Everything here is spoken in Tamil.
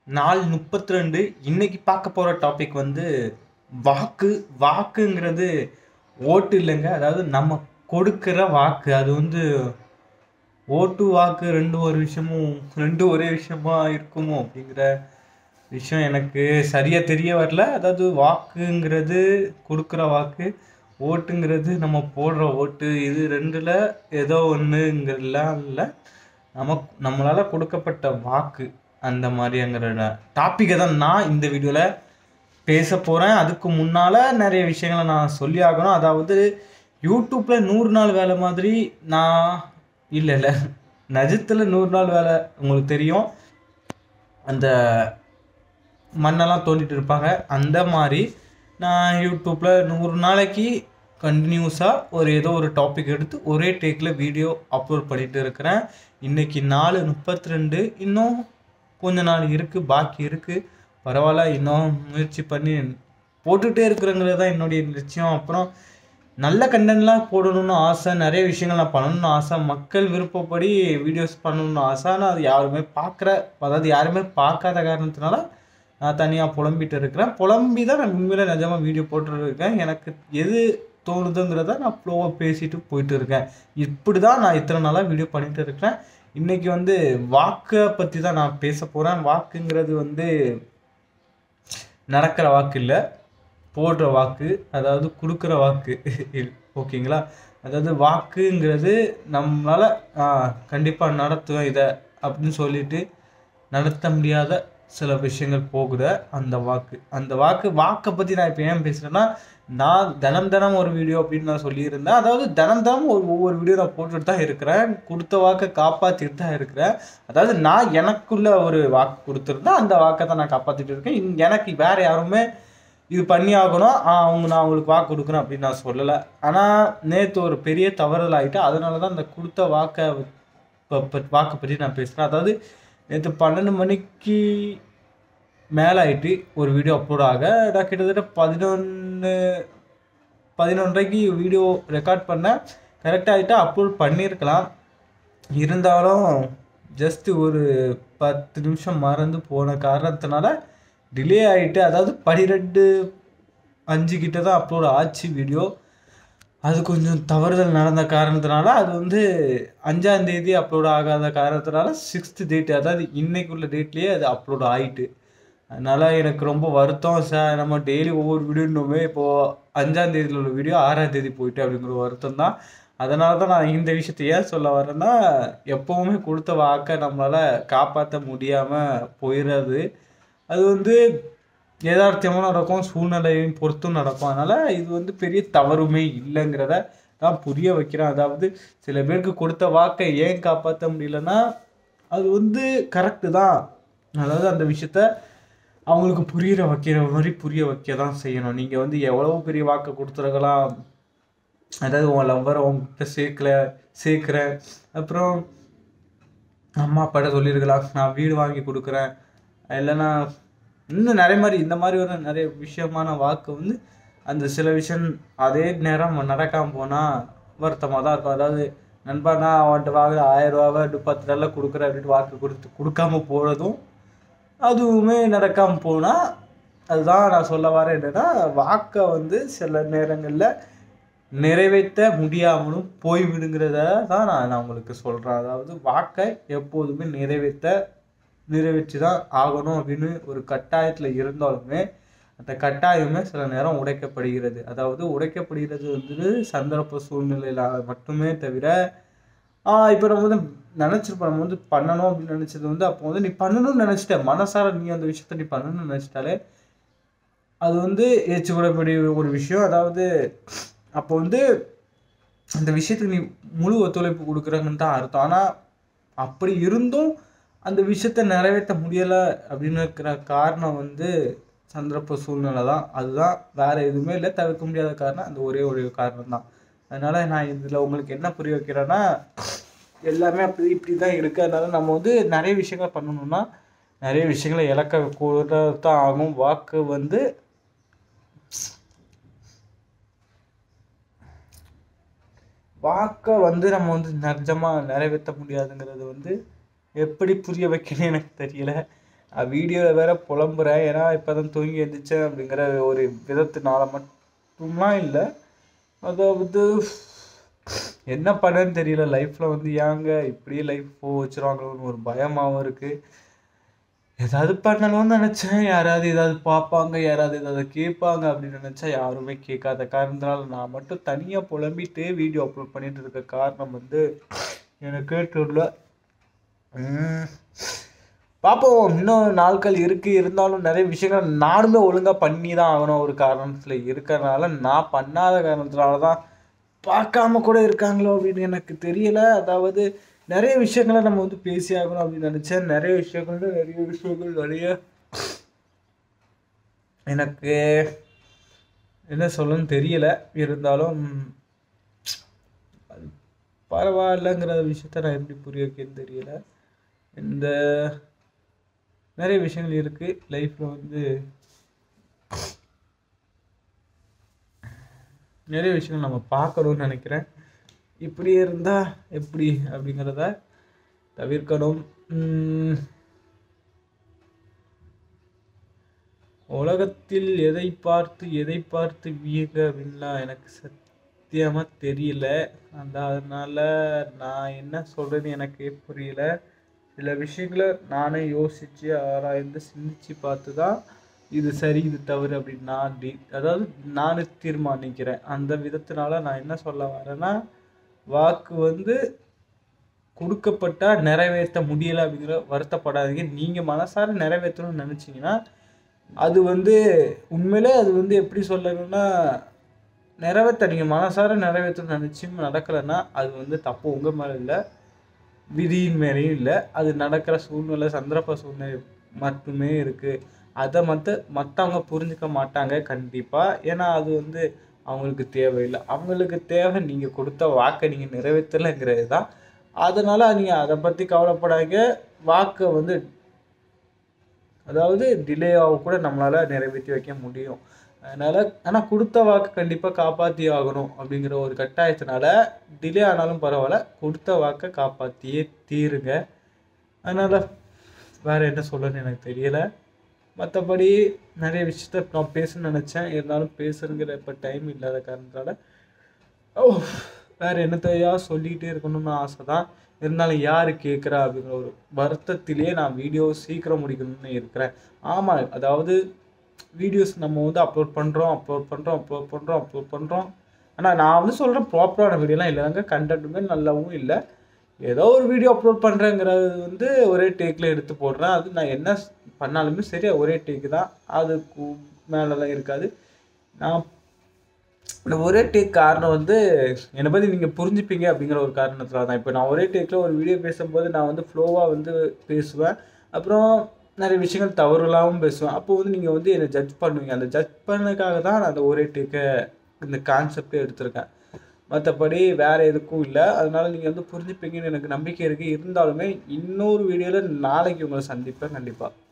நாள் முப்பத்தி ரெண்டு இன்னைக்கு பார்க்க போகிற டாபிக் வந்து வாக்கு வாக்குங்கிறது ஓட்டு இல்லைங்க அதாவது நம்ம கொடுக்குற வாக்கு அது வந்து ஓட்டு வாக்கு ரெண்டு ஒரு விஷயமும் ரெண்டு ஒரே விஷயமா இருக்குமோ அப்படிங்கிற விஷயம் எனக்கு சரியாக தெரிய வரல அதாவது வாக்குங்கிறது கொடுக்குற வாக்கு ஓட்டுங்கிறது நம்ம போடுற ஓட்டு இது ரெண்டில் ஏதோ ஒன்றுங்கிறதுலாம் இல்லை நமக்கு நம்மளால் கொடுக்கப்பட்ட வாக்கு அந்த மாதிரிங்கிற டாப்பிக்கை தான் நான் இந்த வீடியோவில் பேச போகிறேன் அதுக்கு முன்னால் நிறைய விஷயங்களை நான் சொல்லி ஆகணும் அதாவது யூடியூப்பில் நூறு நாள் வேலை மாதிரி நான் இல்லை இல்லை நஜத்தில் நூறு நாள் வேலை உங்களுக்கு தெரியும் அந்த மண்ணெல்லாம் தோண்டிட்டு இருப்பாங்க அந்த மாதிரி நான் யூடியூப்பில் நூறு நாளைக்கு கண்டினியூஸாக ஒரு ஏதோ ஒரு டாபிக் எடுத்து ஒரே டேக்கில் வீடியோ அப்லோட் பண்ணிட்டு இருக்கிறேன் இன்றைக்கி நாலு முப்பத்தி ரெண்டு இன்னும் கொஞ்ச நாள் இருக்குது பாக்கி இருக்குது பரவாயில்ல இன்னும் முயற்சி பண்ணி போட்டுகிட்டே இருக்கிறங்கிறது தான் என்னுடைய லட்சியம் அப்புறம் நல்ல கண்டென்ட்லாம் போடணும்னு ஆசை நிறைய விஷயங்கள் நான் பண்ணணும்னு ஆசை மக்கள் விருப்பப்படி வீடியோஸ் பண்ணணும்னு ஆசை ஆனால் அது யாருமே பார்க்குற அதாவது யாருமே பார்க்காத காரணத்தினால நான் தனியாக புலம்பிட்டு இருக்கிறேன் புலம்பி தான் நான் உண்மையில நிஜமாக வீடியோ போட்டுட்டு இருக்கேன் எனக்கு எது தோணுதுங்கிறத நான் ஃப்ளோவாக பேசிட்டு போயிட்டு இருக்கேன் இப்படி தான் நான் இத்தனை நாளாக வீடியோ பண்ணிட்டு இருக்கிறேன் இன்றைக்கி வந்து வாக்கை பற்றி தான் நான் பேச போகிறேன் வாக்குங்கிறது வந்து நடக்கிற வாக்கு இல்லை போடுற வாக்கு அதாவது கொடுக்குற வாக்கு ஓகேங்களா அதாவது வாக்குங்கிறது நம்மளால் கண்டிப்பாக நடத்துவேன் இதை அப்படின்னு சொல்லிட்டு நடத்த முடியாத சில விஷயங்கள் போகுத அந்த வாக்கு அந்த வாக்கு வாக்கை பற்றி நான் இப்போ ஏன் பேசுகிறேன்னா நான் தினம் தினம் ஒரு வீடியோ அப்படின்னு நான் சொல்லியிருந்தேன் அதாவது தினம் தினம் ஒரு ஒவ்வொரு வீடியோ நான் போட்டுட்டு தான் இருக்கிறேன் கொடுத்த வாக்கை காப்பாற்றிட்டு தான் இருக்கிறேன் அதாவது நான் எனக்குள்ள ஒரு வாக்கு கொடுத்துருந்தேன் அந்த வாக்கை தான் நான் காப்பாற்றிட்டு இருக்கேன் இன்- எனக்கு வேற யாருமே இது பண்ணி ஆகணும் ஆ, அவங்க நான் அவங்களுக்கு வாக்கு கொடுக்குறேன் அப்படின்னு நான் சொல்லலை ஆனால் நேற்று ஒரு பெரிய தவறுதல் ஆகிட்டு அதனால தான் அந்த கொடுத்த வாக்கை ப- ப- வாக்கை பற்றி நான் பேசுகிறேன் அதாவது நேற்று பன்னெண்டு மணிக்கு மேலே ஆயிட்டு ஒரு வீடியோ அப்லோட் ஆக நான் கிட்டத்தட்ட பதினொன்று பதினொன்றரைக்கு வீடியோ ரெக்கார்ட் பண்ணேன் கரெக்டாக ஆகிட்டு அப்லோட் பண்ணியிருக்கலாம் இருந்தாலும் ஜஸ்ட் ஒரு பத்து நிமிஷம் மறந்து போன காரணத்தினால டிலே ஆகிட்டு அதாவது பன்னிரெண்டு அஞ்சு கிட்ட தான் அப்லோட் ஆச்சு வீடியோ அது கொஞ்சம் தவறுதல் நடந்த காரணத்தினால அது வந்து அஞ்சாம் தேதி அப்லோட் ஆகாத காரணத்தினால சிக்ஸ்த் டேட் அதாவது இன்னைக்குள்ள டேட்லேயே அது அப்லோட் ஆயிட்டு அதனால எனக்கு ரொம்ப வருத்தம் சார் நம்ம டெய்லி ஒவ்வொரு வீடியோனுமே இப்போது அஞ்சாம் தேதியில் உள்ள வீடியோ ஆறாம் தேதி போயிட்டு அப்படிங்கிற வருத்தம் தான் அதனால தான் நான் இந்த விஷயத்தை ஏன் சொல்ல வரேன்னா எப்போவுமே கொடுத்த வாக்கை நம்மளால் காப்பாற்ற முடியாமல் போயிடுறது அது வந்து யதார்த்தமாக நடக்கும் சூழ்நிலையும் பொறுத்தும் நடக்கும் அதனால் இது வந்து பெரிய தவறுமே இல்லைங்கிறத நான் புரிய வைக்கிறேன் அதாவது சில பேருக்கு கொடுத்த வாக்கை ஏன் காப்பாற்ற முடியலன்னா அது வந்து கரெக்டு தான் அதாவது அந்த விஷயத்த அவங்களுக்கு புரியிற வைக்கிற மாதிரி புரிய வைக்க தான் செய்யணும் நீங்கள் வந்து எவ்வளோ பெரிய வாக்கை கொடுத்துருக்கலாம் அதாவது உன் லவ்வரை உங்ககிட்ட சேர்க்கல சேர்க்குற அப்புறம் அம்மா அப்பாட்ட சொல்லியிருக்கலாம் நான் வீடு வாங்கி கொடுக்குறேன் இல்லைன்னா இன்னும் நிறைய மாதிரி இந்த மாதிரி ஒரு நிறைய விஷயமான வாக்கு வந்து அந்த சில விஷயம் அதே நேரம் நடக்காமல் போனால் வருத்தமாக தான் இருக்கும் அதாவது நண்பா நான் அவன்கிட்ட வாங்க ஆயிரம் ரூபாவை பத்து நாளில் கொடுக்குறேன் அப்படின்ட்டு வாக்கு கொடுத்து கொடுக்காம போகிறதும் அதுவுமே நடக்காமல் போனால் அதுதான் நான் சொல்ல வரேன் என்னன்னா வாக்கை வந்து சில நேரங்களில் நிறைவேற்ற முடியாமலும் போய்விடுங்கிறத தான் நான் நான் உங்களுக்கு சொல்கிறேன் அதாவது வாக்கை எப்போதுமே நிறைவேற்ற நிறைவேற்றி தான் ஆகணும் அப்படின்னு ஒரு கட்டாயத்தில் இருந்தாலுமே அந்த கட்டாயமே சில நேரம் உடைக்கப்படுகிறது அதாவது உடைக்கப்படுகிறது வந்து சந்தர்ப்ப சூழ்நிலையில மட்டுமே தவிர இப்போ நம்ம வந்து நினச்சிருப்போம் நம்ம வந்து பண்ணணும் அப்படின்னு நினச்சது வந்து அப்போ வந்து நீ பண்ணணும்னு நினச்சிட்ட மனசார நீ அந்த விஷயத்த நீ பண்ணணும்னு நினச்சிட்டாலே அது வந்து ஏற்றுக்கூடக்கூடிய ஒரு விஷயம் அதாவது அப்போ வந்து அந்த விஷயத்துக்கு நீ முழு ஒத்துழைப்பு கொடுக்குறாங்கன்னு தான் அர்த்தம் ஆனால் அப்படி இருந்தும் அந்த விஷயத்த நிறைவேற்ற முடியலை அப்படின்னு இருக்கிற காரணம் வந்து சந்தர்ப்ப சூழ்நிலை தான் அதுதான் வேற எதுவுமே இல்லை தவிர்க்க முடியாத காரணம் அந்த ஒரே ஒரு காரணம் தான் அதனால நான் இதில் உங்களுக்கு என்ன புரிய வைக்கிறேன்னா எல்லாமே அப்படி இப்படி தான் இருக்குது அதனால நம்ம வந்து நிறைய விஷயங்கள் பண்ணணும்னா நிறைய விஷயங்களை இழக்க கூட தான் ஆகும் வாக்கு வந்து வாக்கை வந்து நம்ம வந்து நிஜமாக நிறைவேற்ற முடியாதுங்கிறது வந்து எப்படி புரிய வைக்கணும்னு எனக்கு தெரியல வீடியோவில் வேற புலம்புறேன் ஏன்னா இப்போ தான் தூங்கி எழுந்திரிச்சேன் அப்படிங்கிற ஒரு விதத்தினால மட்டும்லாம் இல்லை அதாவது என்ன பண்ணேன்னு தெரியல லைஃப்பில் வந்து ஏங்க இப்படியே லைஃப் போக வச்சுருவாங்களோன்னு ஒரு பயமாகவும் இருக்குது ஏதாவது பண்ணணும்னு நினச்சேன் யாராவது ஏதாவது பார்ப்பாங்க யாராவது ஏதாவது கேட்பாங்க அப்படின்னு நினச்சா யாருமே கேட்காத காரணத்தினால நான் மட்டும் தனியாக புலம்பிட்டு வீடியோ அப்லோட் பண்ணிட்டு இருக்க காரணம் வந்து எனக்கு தெரியல உம், பார்ப்போம் இன்னும் நாட்கள் இருக்குது இருந்தாலும் நிறைய விஷயங்கள் நானுமே ஒழுங்காக பண்ணி தான் ஆகணும் ஒரு காரணத்தில் இருக்கறனால நான் பண்ணாத காரணத்தினால தான் பார்க்காம கூட இருக்காங்களோ அப்படின்னு எனக்கு தெரியல அதாவது நிறைய விஷயங்களை நம்ம வந்து பேசி ஆகணும் அப்படின்னு நினச்சேன் நிறைய விஷயங்கள் நிறைய விஷயங்கள் நிறைய எனக்கு என்ன சொல்லணும்னு தெரியல இருந்தாலும் அது பரவாயில்லைங்கிற விஷயத்த நான் எப்படி புரிய வைக்கன்னு தெரியல இந்த நிறைய விஷயங்கள் இருக்குது லைஃப்பில் வந்து நிறைய விஷயங்கள் நம்ம பார்க்கணும்னு நினைக்கிறேன் இப்படி இருந்தால் எப்படி அப்படிங்கிறத தவிர்க்கணும் உம், உலகத்தில் எதை பார்த்து எதை பார்த்து வியங்க அப்படின்லாம் எனக்கு சத்தியமாக தெரியல அந்த அதனால நான் என்ன சொல்கிறேன்னு எனக்கே புரியல சில விஷயங்களை நானே யோசித்து ஆராய்ந்து சிந்திச்சு பார்த்து தான் இது சரி இது தவறு அப்படின்னு நான் டி அதாவது நானே தீர்மானிக்கிறேன் அந்த விதத்தினால நான் என்ன சொல்ல வரேன்னா வாக்கு வந்து கொடுக்கப்பட்டா நிறைவேற்ற முடியலை அப்படிங்கிற வருத்தப்படாதீங்க நீங்கள் மனசார நிறைவேற்றணும்னு நினச்சிங்கன்னா அது வந்து உண்மையிலே அது வந்து எப்படி சொல்லணும்னா நிறைவேற்ற நீங்கள் மனசார நிறைவேற்றணும்னு நினச்சும் நடக்கலைன்னா அது வந்து தப்பு உங்கள் மேலே இல்லை விதியின் மேலேயும் இல்லை அது நடக்கிற சூழ்நிலை சந்தர்ப்ப சூழ்நிலை மட்டுமே இருக்குது அதை மற்ற மற்றவங்க புரிஞ்சுக்க மாட்டாங்க கண்டிப்பாக ஏன்னா அது வந்து அவங்களுக்கு தேவையில்லை அவங்களுக்கு தேவை நீங்கள் கொடுத்த வாக்கை நீங்கள் நிறைவேற்றலைங்கிறது தான் அதனால் நீங்கள் அதை பற்றி கவலைப்படாதீங்க வாக்கை வந்து அதாவது டிலே ஆக கூட நம்மளால் நிறைவேற்றி வைக்க முடியும் அதனால் ஆனால் கொடுத்த வாக்கு கண்டிப்பாக காப்பாற்றி ஆகணும் அப்படிங்கிற ஒரு கட்டாயத்தினால டிலே ஆனாலும் பரவாயில்ல கொடுத்த வாக்கை காப்பாற்றியே தீருங்க அதனால் வேறு என்ன சொல்லணும்னு எனக்கு தெரியலை மற்றபடி நிறைய விஷயத்த நான் பேசணும்னு நினச்சேன் இருந்தாலும் பேசுறங்கிற இப்போ டைம் இல்லாத காரணத்தால் ஓ வேறு என்னத்தையா சொல்லிக்கிட்டே இருக்கணும்னு ஆசை தான் இருந்தாலும் யார் கேட்குறா அப்படிங்கிற ஒரு வருத்தத்திலேயே நான் வீடியோ சீக்கிரம் முடிக்கணும்னு இருக்கிறேன் ஆமாம் அதாவது வீடியோஸ் நம்ம வந்து அப்லோட் பண்ணுறோம் அப்லோட் பண்ணுறோம் அப்லோட் பண்ணுறோம் அப்லோட் பண்ணுறோம் ஆனால் நான் வந்து சொல்கிறேன் ப்ராப்பரான வீடியோலாம் இல்லைங்க கண்டென்ட்டுமே நல்லாவும் இல்லை ஏதோ ஒரு வீடியோ அப்லோட் பண்ணுறேங்கிறது வந்து ஒரே டேக்கில் எடுத்து போடுறேன் அது நான் என்ன ஸ்- பண்ணாலுமே சரி ஒரே டேக்கு தான் அதுக்கு மேலெலாம் இருக்காது நான் இந்த ஒரே டேக் காரணம் வந்து என்னை பற்றி நீங்கள் புரிஞ்சுப்பீங்க அப்படிங்கிற ஒரு காரணத்தில் தான் இப்போ நான் ஒரே டேக்கில் ஒரு வீடியோ பேசும்போது நான் வந்து ஃப்ளோவாக வந்து பேசுவேன் அப்புறம் நிறைய விஷயங்கள் தவறுலாவும் பேசுவேன் அப்போ வந்து நீங்கள் வந்து என்னை ஜட்ஜ் பண்ணுவீங்க அந்த ஜட்ஜ் பண்ணதுக்காக தான் நான் அந்த ஒரே டேக்கை இந்த கான்செப்டே எடுத்திருக்கேன் மற்றபடி வேறு எதுக்கும் இல்லை அதனால நீங்கள் வந்து புரிஞ்சுப்பீங்கன்னு எனக்கு நம்பிக்கை இருக்குது இருந்தாலுமே இன்னொரு வீடியோவில் நாளைக்கு உங்களை சந்திப்பேன் கண்டிப்பாக